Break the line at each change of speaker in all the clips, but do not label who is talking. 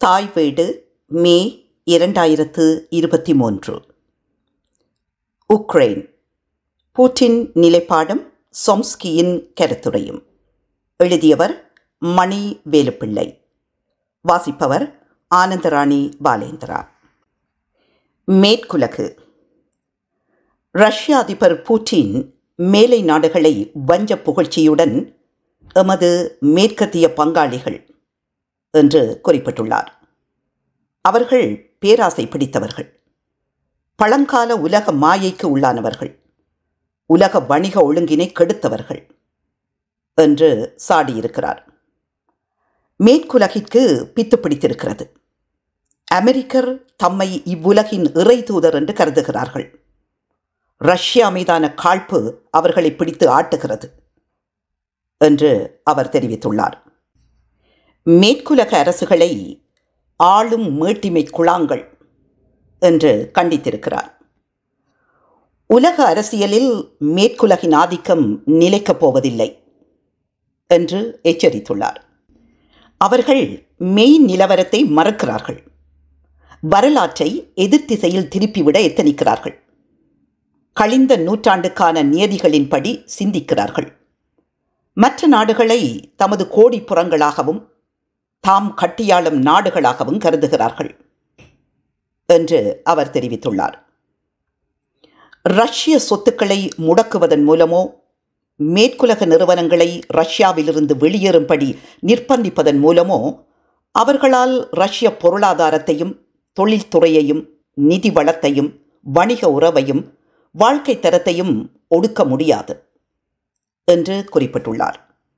தாய் வீடு மே இரண்டாயிரத்து இருபத்தி மூன்று உக்ரைன் பூட்டின் நிலைப்பாடும் சொம்ஸ்கியின் கருத்துரையும் எழுதியவர் மணி வேலுப்பிள்ளை வாசிப்பவர் ஆனந்தராணி பாலேந்திரா மேற்குலகு ரஷ்ய அதிபர் பூட்டின் மேலை நாடுகளை வஞ்ச புகழ்ச்சியுடன் எமது மேற்கத்திய பங்காளிகள் என்று குறிப்பிட்டுள்ளார் அவர்கள் பேராசை பிடித்தவர்கள் பழங்கால உலக மாயைக்கு உள்ளானவர்கள் உலக வணிக ஒழுங்கினை கெடுத்தவர்கள் என்று சாடியிருக்கிறார் மேற்குலகிற்கு பித்து பிடித்திருக்கிறது அமெரிக்கர் தம்மை இவ்வுலகின் இறை தூதர் என்று கருதுகிறார்கள் ரஷ்யா மீதான காழ்ப்பு அவர்களை பிடித்து ஆட்டுகிறது என்று அவர் தெரிவித்துள்ளார் மேற்குலக அரசுகளை ஆளும் மேட்டிமை குழாங்கள் என்று கண்டித்திருக்கிறார் உலக அரசியலில் மேற்குலகின் ஆதிக்கம் நிலைக்கப் போவதில்லை என்று எச்சரித்துள்ளார் அவர்கள் மெய் நிலவரத்தை மறக்கிறார்கள் வரலாற்றை எதிர்த்திசையில் திருப்பிவிட எத்தனிக்கிறார்கள் கழிந்த நூற்றாண்டுக்கான நியதிகளின்படி சிந்திக்கிறார்கள் மற்ற நாடுகளை தமது கோடிப்புறங்களாகவும் தாம் கட்டியாளும் நாடுகளாகவும் கருதுகிறார்கள் என்று அவர் தெரிவித்துள்ளார் ரஷ்ய சொத்துக்களை முடக்குவதன் மூலமோ மேற்குலக நிறுவனங்களை ரஷ்யாவிலிருந்து வெளியேறும்படி நிர்பந்திப்பதன் மூலமோ அவர்களால் ரஷ்ய பொருளாதாரத்தையும் தொழில்துறையையும் நிதி வளத்தையும் வணிக உறவையும் வாழ்க்கை தரத்தையும் ஒடுக்க முடியாது என்று குறிப்பிட்டுள்ளார்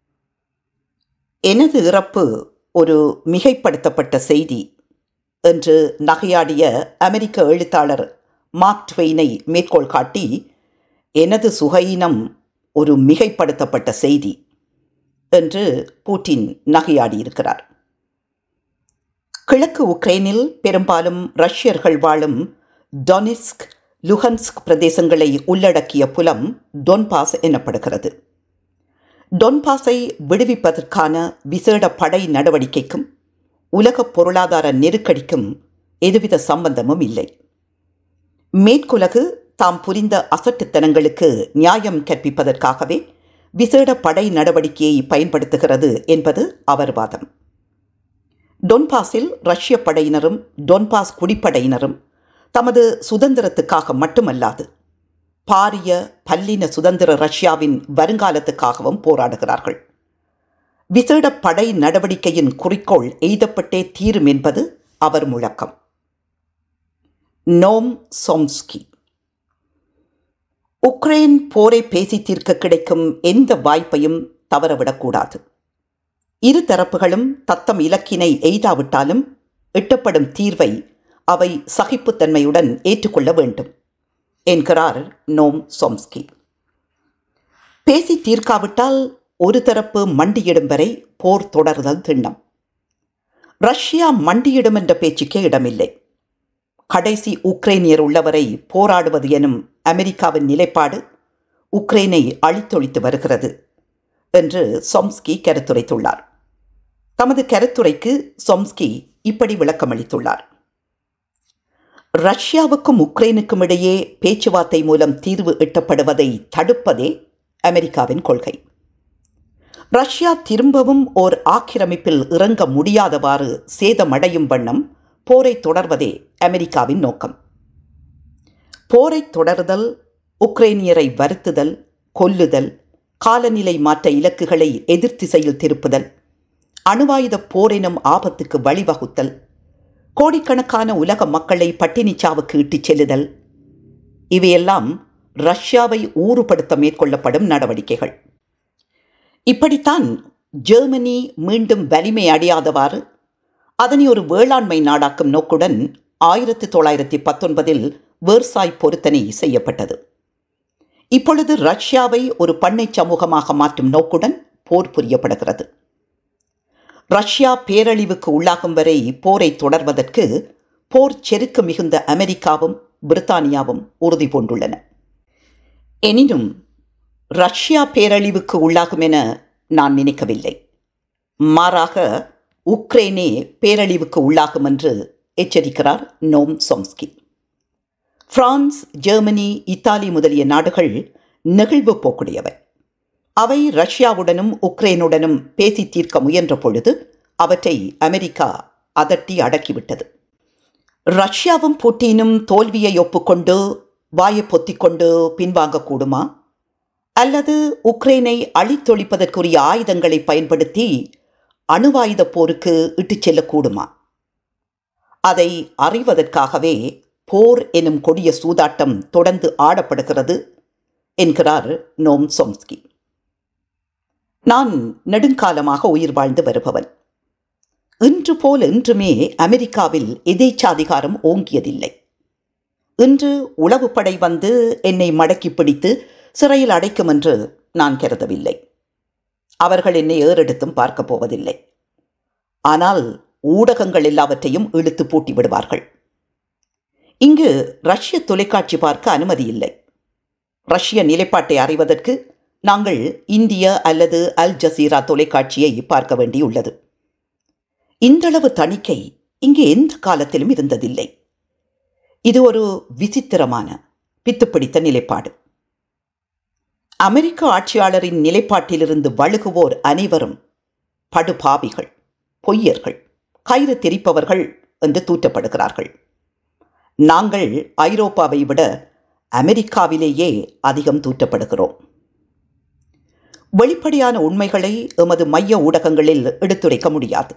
எனது இறப்பு ஒரு மிகைப்படுத்தப்பட்ட செய்தி என்று நகையாடிய அமெரிக்க எழுத்தாளர் மார்க் ட்வெயினை மேற்கோள் காட்டி எனது சுகையினம் ஒரு மிகைப்படுத்தப்பட்ட செய்தி என்று பூட்டின் நகையாடியிருக்கிறார் கிழக்கு உக்ரைனில் பெரும்பாலும் ரஷ்யர்கள் வாழும் டொனிஸ்க் லுஹன்ஸ்க் பிரதேசங்களை உள்ளடக்கிய புலம் டொன்பாஸ் எனப்படுகிறது டொன்பாஸை விடுவிப்பதற்கான விசேட படை நடவடிக்கைக்கும் உலக பொருளாதார நெருக்கடிக்கும் எதுவித சம்பந்தமும் இல்லை மேற்குலகு தாம் புரிந்த அசட்டுத்தனங்களுக்கு நியாயம் கற்பிப்பதற்காகவே விசேட படை நடவடிக்கையை பயன்படுத்துகிறது என்பது அவர் வாதம் டொன்பாஸில் ரஷ்ய படையினரும் டொன்பாஸ் குடிப்படையினரும் தமது சுதந்திரத்துக்காக மட்டுமல்லாது பாரிய பல்லின சுதந்திர ரஷ்யாவின் வருங்காலத்துக்காகவும் போராடுகிறார்கள் விசேட படை நடவடிக்கையின் குறிக்கோள் எய்தப்பட்டே தீரும் என்பது அவர் முழக்கம் நோம் சோம்ஸ்கி உக்ரைன் போரை பேசி தீர்க்க கிடைக்கும் எந்த வாய்ப்பையும் தவறவிடக்கூடாது இரு தரப்புகளும் தத்தம் இலக்கினை எய்தாவிட்டாலும் எட்டப்படும் தீர்வை அவை சகிப்புத்தன்மையுடன் ஏற்றுக்கொள்ள வேண்டும் என்கிறார் நோம் சோம்ஸ்கி பேசி தீர்க்காவிட்டால் ஒரு தரப்பு மண்டியிடும் வரை போர் தொடர்தல் திண்ணம் ரஷ்யா மண்டியிடும் என்ற பேச்சுக்கே இடமில்லை கடைசி உக்ரைனியர் உள்ளவரை போராடுவது எனும் அமெரிக்காவின் நிலைப்பாடு உக்ரைனை அழித்தொழித்து வருகிறது என்று சொம்ஸ்கி கருத்துரைத்துள்ளார் தமது கருத்துரைக்கு சொம்ஸ்கி இப்படி விளக்கமளித்துள்ளார் ரஷ்யாவுக்கும் உக்ரைனுக்கும் இடையே பேச்சுவார்த்தை மூலம் தீர்வு எட்டப்படுவதை தடுப்பதே அமெரிக்காவின் கொள்கை ரஷ்யா திரும்பவும் ஓர் ஆக்கிரமிப்பில் இறங்க முடியாதவாறு சேதமடையும் வண்ணம் போரை தொடர்வதே அமெரிக்காவின் நோக்கம் போரை தொடர்தல் உக்ரைனியரை வருத்துதல் கொல்லுதல் காலநிலை மாற்ற இலக்குகளை எதிர்த்திசையில் திருப்புதல் அணுவாயுத போரெனும் ஆபத்துக்கு வழிவகுத்தல் கோடிக்கணக்கான உலக மக்களை பட்டினிச்சாவுக்கு இட்டுச் செல்லுதல் இவையெல்லாம் ரஷ்யாவை ஊறுபடுத்த மேற்கொள்ளப்படும் நடவடிக்கைகள் இப்படித்தான் ஜெர்மனி மீண்டும் வலிமை அடையாதவாறு அதனை ஒரு வேளாண்மை நாடாக்கும் நோக்குடன் ஆயிரத்தி தொள்ளாயிரத்தி பத்தொன்பதில் வேர்சாய் பொருத்தனை செய்யப்பட்டது இப்பொழுது ரஷ்யாவை ஒரு பண்ணை சமூகமாக மாற்றும் நோக்குடன் போர் புரியப்படுகிறது ரஷ்யா பேரழிவுக்கு உள்ளாகும் வரை போரை தொடர்வதற்கு போர் செருக்கு மிகுந்த அமெரிக்காவும் பிரித்தானியாவும் உறுதி பூண்டுள்ளன எனினும் ரஷ்யா பேரழிவுக்கு உள்ளாகும் என நான் நினைக்கவில்லை மாறாக உக்ரைனே பேரழிவுக்கு உள்ளாகும் என்று எச்சரிக்கிறார் Noam Chomsky France Germany Italy முதலிய நாடுகள் நெகிழ்வு போக்குடையவை அவை ரஷ்யாவுடனும் உக்ரைனுடனும் பேசி தீர்க்க முயன்ற பொழுது அவற்றை அமெரிக்கா அதட்டி அடக்கிவிட்டது ரஷ்யாவும் புட்டினும் தோல்வியை ஒப்புக்கொண்டு வாயை பொத்திக்கொண்டு பின்வாங்கக்கூடுமா அல்லது உக்ரைனை அழித்தொழிப்பதற்குரிய ஆயுதங்களை பயன்படுத்தி அணுவாயுத போருக்கு இட்டுச் செல்லக்கூடுமா அதை அறிவதற்காகவே போர் எனும் கொடிய சூதாட்டம் தொடர்ந்து ஆடப்படுகிறது என்கிறார் நோம் சோம்ஸ்கி நான் நெடுங்காலமாக உயிர் வாழ்ந்து வருபவன் இன்று போல் இன்றுமே அமெரிக்காவில் எதேச்சாதிகாரம் ஓங்கியதில்லை இன்று உளவுப்படை வந்து என்னை மடக்கி பிடித்து சிறையில் அடைக்கும் என்று நான் கருதவில்லை அவர்கள் என்னை ஏறெடுத்தும் பார்க்கப் போவதில்லை ஆனால் ஊடகங்கள் எல்லாவற்றையும் இழுத்து பூட்டி விடுவார்கள் இங்கு ரஷ்ய தொலைக்காட்சி பார்க்க அனுமதி இல்லை ரஷ்ய நிலைப்பாட்டை அறிவதற்கு நாங்கள் இந்திய அல்லது அல் ஜசீரா தொலைக்காட்சியை பார்க்க வேண்டியுள்ளது இந்தளவு தணிக்கை இங்கு எந்த காலத்திலும் இருந்ததில்லை இது ஒரு விசித்திரமான பித்துப்பிடித்த நிலைப்பாடு அமெரிக்க ஆட்சியாளரின் நிலைப்பாட்டிலிருந்து வழுகுவோர் அனைவரும் படுபாவிகள் பொய்யர்கள் கயிறு திரிப்பவர்கள் என்று தூற்றப்படுகிறார்கள் நாங்கள் ஐரோப்பாவை விட அமெரிக்காவிலேயே அதிகம் தூற்றப்படுகிறோம் வெளிப்படையான உண்மைகளை எமது மைய ஊடகங்களில் எடுத்துரைக்க முடியாது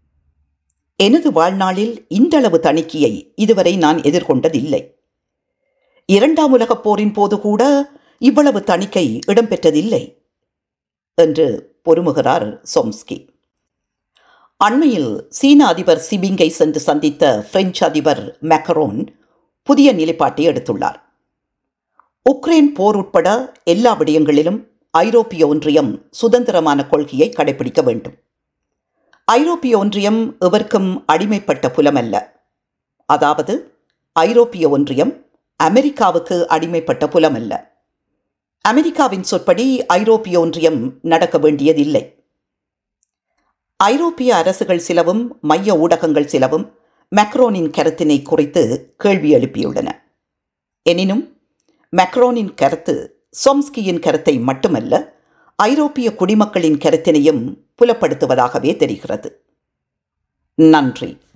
எனது வாழ்நாளில் இந்தளவு தணிக்கையை இதுவரை நான் எதிர்கொண்டதில்லை இரண்டாம் உலகப் போரின் போது கூட இவ்வளவு தணிக்கை இடம்பெற்றதில்லை என்று பொறுமுகிறார் சோம்ஸ்கி அண்மையில் சீன அதிபர் சிபிங்கை சென்று சந்தித்த பிரெஞ்சு அதிபர் மேக்கரோன் புதிய நிலைப்பாட்டை எடுத்துள்ளார் உக்ரைன் போர் உட்பட எல்லா விடயங்களிலும் ஐரோப்பிய ஒன்றியம் சுதந்திரமான கொள்கையை கடைபிடிக்க வேண்டும் ஐரோப்பிய ஒன்றியம் எவருக்கும் அடிமைப்பட்ட புலமல்ல அதாவது ஐரோப்பிய ஒன்றியம் அமெரிக்காவுக்கு அடிமைப்பட்ட புலமல்ல அமெரிக்காவின் சொற்படி ஐரோப்பிய ஒன்றியம் நடக்க வேண்டியதில்லை ஐரோப்பிய அரசுகள் சிலவும் மைய ஊடகங்கள் சிலவும் மெக்ரோனின் கருத்தினை குறித்து கேள்வி எழுப்பியுள்ளன எனினும் மெக்ரோனின் கருத்து சோம்ஸ்கியின் கருத்தை மட்டுமல்ல ஐரோப்பிய குடிமக்களின் கருத்தினையும் புலப்படுத்துவதாகவே தெரிகிறது நன்றி